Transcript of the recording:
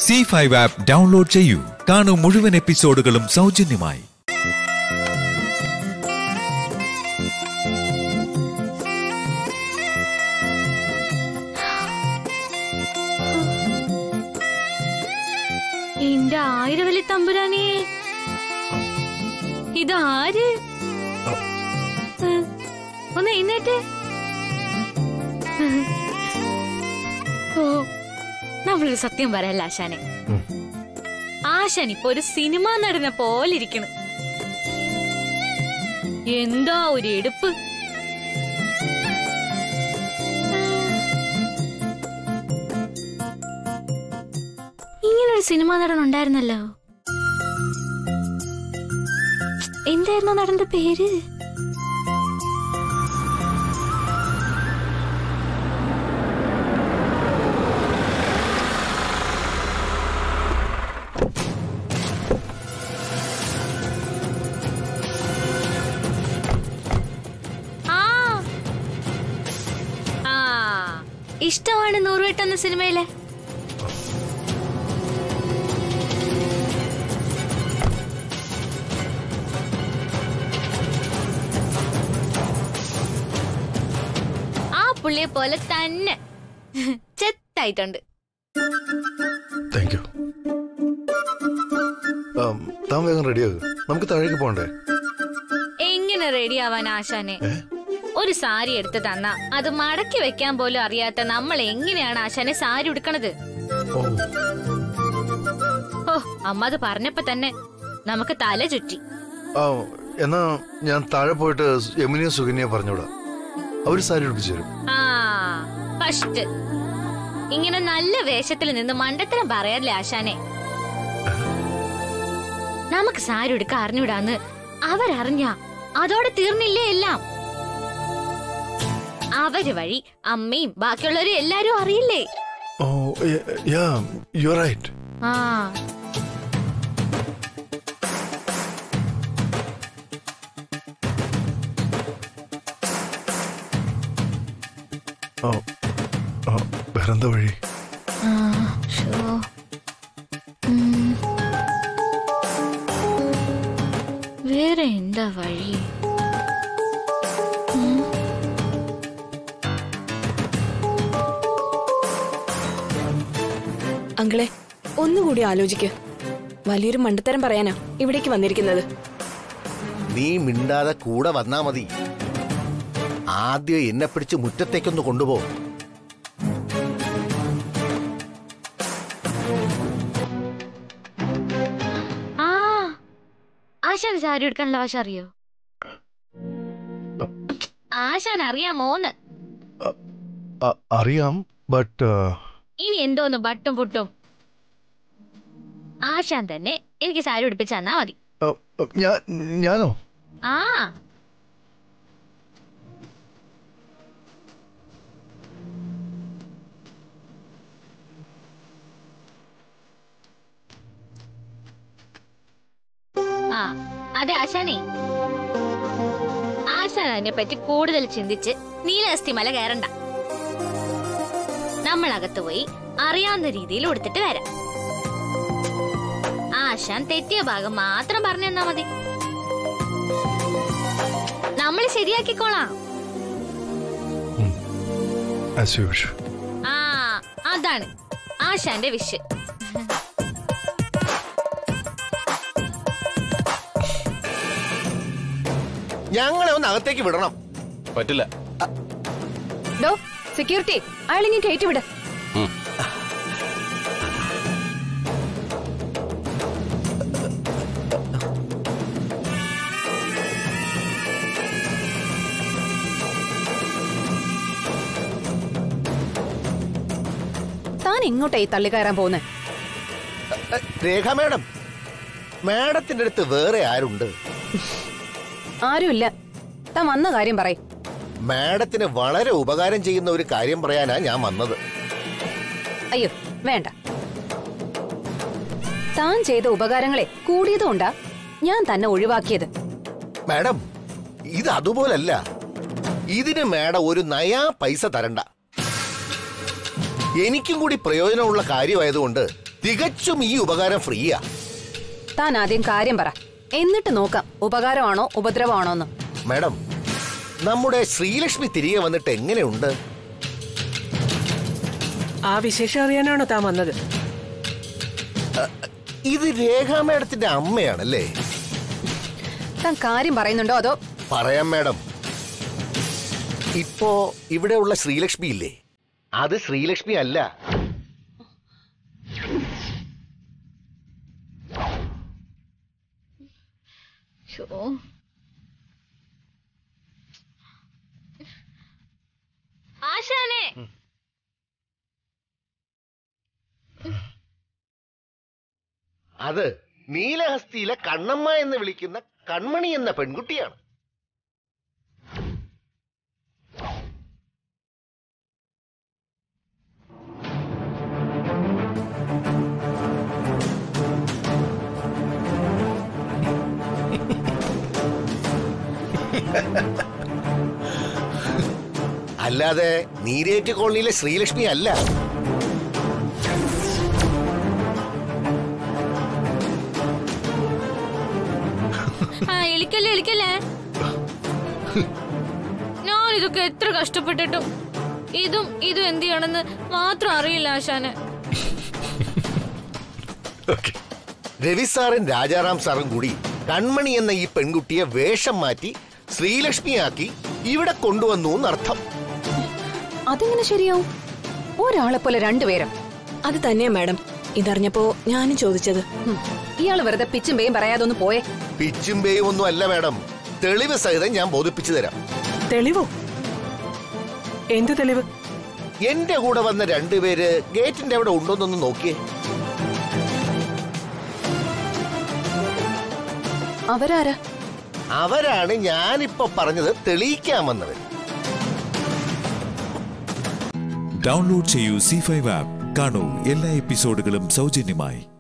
C ZEE5 app download ചെയ്യൂ കാണൂ മുഴുവൻ എപ്പിസോഡുകളും സൗജന്യമായി എന്റെ ആയിരവലി തമ്പുരാനെ ഇതാര് ഏ, ഒന്ന് എഴുന്നേറ്റ് ഓ നമ്മളൊരു സത്യം പറയല്ല ആശാനെ ആശാൻ ഇപ്പൊ ഒരു സിനിമ നടന പോലെ ഇരിക്കണ് എന്താ ഒരു എടുപ്പ് ഇങ്ങനൊരു സിനിമാ നടൻ ഉണ്ടായിരുന്നല്ലോ എന്തായിരുന്നു നടന്റെ പേര് ആ ആ ഇഷ്ടമാണ് നൂറുവെട്ട് എന്ന സിനിമയിലെ ആ പുള്ളിയെ പോലെ തന്നെ ചെത്തായിട്ടുണ്ട് താങ്ക് യു താൻ വേഗം റെഡിയാകും നമുക്ക് താഴേക്ക് പോകണ്ടേ എങ്ങനെ റെഡി ആവാൻ ആശാനെ ഏ? ഒരു സാരി എടുത്ത് തന്ന അത് മടക്കി വെക്കാൻ പോലും അറിയാത്ത നമ്മൾ എങ്ങനെയാണ് ആശാനെ സാരി ഉടുക്കണത് ഓ ഓ അമ്മ അത് പറഞ്ഞപ്പോ തന്നെ നമുക്ക് തല ചുറ്റി ആ എന്നാ ഞാൻ താഴെ പോയിട്ട് യമുനിയെ സുകന്യെ പറഞ്ഞോടാ അവര് സാരി ഉടുപ്പിച്ചു തരും ആ ഫസ്റ്റ് ഇങ്ങനെ നല്ല വേഷത്തിൽ നിന്ന് മണ്ടത്തരം പറയാറില്ലേ ആശാനെ നമുക്ക് സാരി ഉടുക്ക അറിഞ്ഞൂടാന്ന് അവരറിഞ്ഞ അതോടെ തീർന്നില്ലേ എല്ലാം അവര് വഴി അമ്മയും ബാക്കിയുള്ളവരും എല്ലാരും അറിയില്ലേ ഓ യാ യു റൈറ്റ് ആ ഓ ഓ വേറെന്താ വഴി ആ, ശോ. ഉം. വേറെ എന്താ വഴി അങ്കിളെ ഒന്നുകൂടി ആലോചിക്ക് വലിയൊരു മണ്ടത്തരം പറയാനാ ഇവിടേക്ക് വന്നിരിക്കുന്നത് നീ മിണ്ടാതെ കൂടെ വന്നാ മതി ആദ്യം എന്നെ പിടിച്ച് മുറ്റത്തേക്കൊന്ന് കൊണ്ടുപോ ആ ആശാൻ സാരി എടുക്കാനുള്ള ആശ അറിയോ ആശാൻ അറിയാമോന്ന് അ- അറിയാം ബട്ട് ഇനി എന്തോന്ന് ബട്ടും പുട്ടും ആശാൻ തന്നെ എനിക്ക് സാരി ഉടുപ്പിച്ച് തന്നാ മതി ഞാൻ ഞാനോ ആ ആ അതെ ആശാനെ ആശാൻ അതിനെ പറ്റി കൂടുതൽ ചിന്തിച്ച് നീലഅസ്ഥി മല കയറണ്ട നമ്മൾ അകത്ത് പോയി അറിയാവുന്ന രീതിയിൽ ഉടുത്തിട്ട് വരാം ആശാൻ തെറ്റിയ ഭാഗം മാത്രം പറഞ്ഞു തന്നാ മതി നമ്മൾ ശരിയാക്കിക്കോളാം ആസ് യു വിഷ് ആ അതാണ് ആശാന്റെ വിഷ് ഞങ്ങളെ ഒന്ന് അകത്തേക്ക് വിടണം പറ്റില്ല ഡോ സെക്യൂരിറ്റി അയാളിങ്ങി കയറ്റിവിട് താൻ എങ്ങോട്ടായി തള്ളി കയറാൻ പോകുന്നത് എ, രേഖ മേഡം മേഡത്തിന്റെ അടുത്ത് വേറെ ആരുണ്ട് ആരുമില്ല താൻ വന്ന കാര്യം പറയും മേഡത്തിന് വളരെ ഉപകാരം ചെയ്യുന്ന ഒരു കാര്യം പറയാനാ ഞാൻ വന്നത് അയ്യോ വേണ്ട താൻ ചെയ്ത ഉപകാരങ്ങളെ കൂടിയതുകൊണ്ടാ ഞാൻ തന്നെ ഒഴിവാക്കിയത് മാഡം ഇത് അതുപോലല്ല ഇതിന് മാഡം ഒരു നയാ പൈസ തരണ്ട എനിക്കും കൂടി പ്രയോജനമുള്ള കാര്യമായതുകൊണ്ട് തികച്ചും ഈ ഉപകാരം ഫ്രീയാ താൻ ആദ്യം കാര്യം പറ എന്നിട്ട് നോക്കാം ഉപകാരമാണോ ഉപദ്രവമാണോ എന്ന് മാഡം നമ്മുടെ ശ്രീലക്ഷ്മി തിരികെ വന്നിട്ട് എങ്ങനെയുണ്ട് ആ വിശേഷം അറിയാനാണോ താൻ വന്നത് ഇത് രേഖാ മാഡത്തിന്റെ അമ്മയാണല്ലേ താൻ കാര്യം പറയുന്നുണ്ടോ അതോ പറയാം മാഡം ഇപ്പോ ഇവിടെയുള്ള ശ്രീലക്ഷ്മി ഇല്ലേ അത് ശ്രീലക്ഷ്മി അല്ല ശോ. ആശാനെ അത് നീലഹസ്തിയിലെ കണ്ണമ്മ എന്ന് വിളിക്കുന്ന കൺമണി എന്ന പെൺകുട്ടിയാണ് അല്ലാതെ നീരേറ്റ് കോളനിയിലെ ശ്രീലക്ഷ്മി അല്ല ആ എളിക്കല്ലേ എളിക്കല്ലേ ഞാൻ ഇതൊക്കെ എത്ര കഷ്ടപ്പെട്ടിട്ടും ഇതും ഇതും എന്ത് ചെയ്യണമെന്ന് മാത്രം അറിയില്ല ആശാന് രവി സാറും രാജാറാം സാറും കൂടി കൺമണി എന്ന ഈ പെൺകുട്ടിയെ വേഷം മാറ്റി ശ്രീലക്ഷ്മിയാക്കി ഇവിടെ കൊണ്ടുവന്നു എന്നർത്ഥം അതെങ്ങനെ ശരിയാവും ഒരാളെ പോലെ രണ്ടുപേരും അത് തന്നെയാ മാഡം ഇതറിഞ്ഞപ്പോ ഞാനും ചോദിച്ചത് ഹും, ഇയാള് വെറുതെ പിച്ചും പേയും പറയാതെ ഒന്ന് പോയേ പിച്ചും പേയും ഒന്നും അല്ല മാഡം തെളിവ് സഹിതം ഞാൻ ബോധിപ്പിച്ചു തരാം തെളിവോ എന്ത് തെളിവ് എന്റെ കൂടെ വന്ന രണ്ടുപേര് ഗേറ്റിന്റെ അവിടെ ഉണ്ടോന്നൊന്ന് നോക്കിയേ അവരാരാ അവരാണ് ഞാനിപ്പോ പറഞ്ഞത് തെളിയിക്കാമെന്നവർ ഡൗൺലോഡ് ചെയ്യൂ സി ഫൈവ് ആപ്പ് കാണൂ എല്ലാ എപ്പിസോഡുകളും സൗജന്യമായി